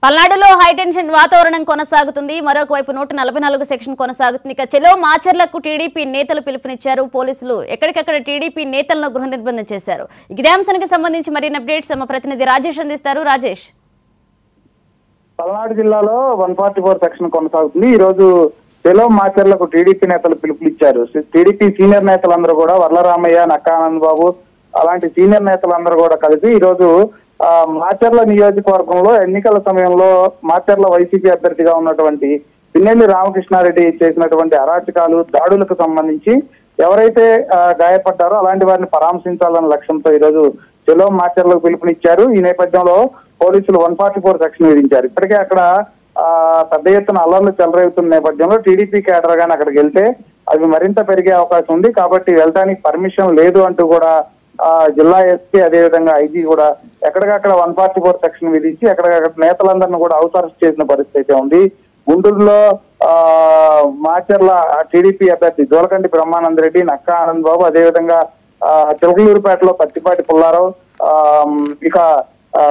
పల్నాడులో హైటెన్షన్ వాతావరణం కొనసాగుతుంది మరొక వైపు నూట నలభై నాలుగు సెక్షన్ కొనసాగుతుంది ఇక చెలో మాచర్లకు టీడీపీ నేతలు పిలుపునిచ్చారు పోలీసులు ఎక్కడికక్కడ టీడీపీ నేతలను గృహ నిర్బంధం చేశారు ఇదే అంశానికి సంబంధించి మరిన్ని అప్డేట్స్ మా ప్రతినిధి రాజేష్ అందిస్తారు రాజేష్ పల్నాడు జిల్లాలో వన్ ఫార్టీ ఫోర్ సెక్షన్ కొనసాగుతుంది ఈ రోజు చెలో మాచర్లకు టీడీపీ నేతలు పిలుపునిచ్చారు టీడీపీ సీనియర్ నేతలందరూ కూడా వర్లరామయ్య నక్కానంద్ బాబు అలాంటి సీనియర్ నేతలందరూ కూడా కలిసి ఈ రోజు ఆ, మాచర్ల నియోజకవర్గంలో ఎన్నికల సమయంలో మాచర్ల వైసీపీ అభ్యర్థిగా ఉన్నటువంటి పిన్నెల్లి రామకృష్ణారెడ్డి చేసినటువంటి అరాచకాలు దాడులకు సంబంధించి ఎవరైతే ఆ, గాయపడ్డారో అలాంటి వారిని పరామర్శించాలన్న లక్ష్యంతో ఈ రోజు చెలో మాచర్లకు పిలుపునిచ్చారు ఈ నేపథ్యంలో పోలీసులు వన్ ఫార్టీ ఫోర్ సెక్షన్ విధించారు ఇప్పటికే అక్కడ ఆ, పెద్ద ఎత్తున అల్లర్లు చెలరేగుతున్న నేపథ్యంలో టీడీపీ కేడర్ గాని అక్కడికి వెళ్తే అవి మరింత పెరిగే అవకాశం ఉంది కాబట్టి వెళ్ళడానికి పర్మిషన్ లేదు అంటూ కూడా ఆ, జిల్లా ఎస్పీ అదేవిధంగా ఐజీ కూడా ఎక్కడికక్కడ వన్ ఫార్టీ ఫోర్ సెక్షన్ విధించి ఎక్కడికక్కడ నేతలందరినీ కూడా హౌస్ అరెస్ట్ చేసిన పరిస్థితి అయితే ఉంది గుంటూరులో ఆ, మాచర్ల టీడీపీ అభ్యర్థి జోలకంటి బ్రహ్మానంద రెడ్డి నక్కా ఆనంద్ బాబు అదేవిధంగా ఆ, చిలకలూరుపేటలో పత్తిపాటి పుల్లారావు ఆ, ఇక ఆ,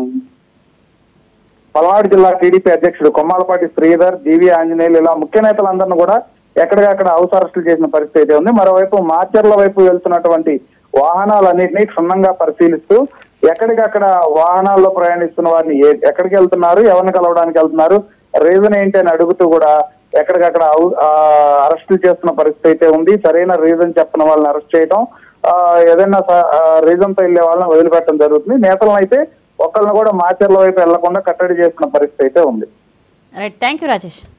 పల్నాడు జిల్లా టీడీపీ అధ్యక్షుడు కొమ్మాలపాటి శ్రీధర్ జీవి ఆంజనేయులు ఇలా ముఖ్య నేతలందరినీ కూడా ఎక్కడికక్కడ హౌస్ అరెస్టులు చేసిన పరిస్థితి అయితే ఉంది మరోవైపు మాచర్ల వైపు వెళ్తున్నటువంటి వాహనాలన్నింటినీ క్షుణ్ణంగా పరిశీలిస్తూ ఎక్కడికక్కడ వాహనాల్లో ప్రయాణిస్తున్న వారిని ఏ- ఎక్కడికి వెళ్తున్నారు ఎవరిని కలవడానికి వెళ్తున్నారు రీజన్ ఏంటి అని అడుగుతూ కూడా ఎక్కడికక్కడ హౌ- ఆ, అరెస్టులు చేస్తున్న పరిస్థితి అయితే ఉంది సరైన రీజన్ చెప్పిన వాళ్ళని అరెస్ట్ చేయడం ఆ, ఏదైనా రీజన్ తో వెళ్లే వాళ్ళని వదిలిపెట్టడం జరుగుతుంది నేతలను అయితే ఒకళ్ళని కూడా మాచర్ల వైపు వెళ్లకుండా కట్టడి చేస్తున్న పరిస్థితి అయితే ఉంది రైట్ థ్యాంక్ యూ రాజేష్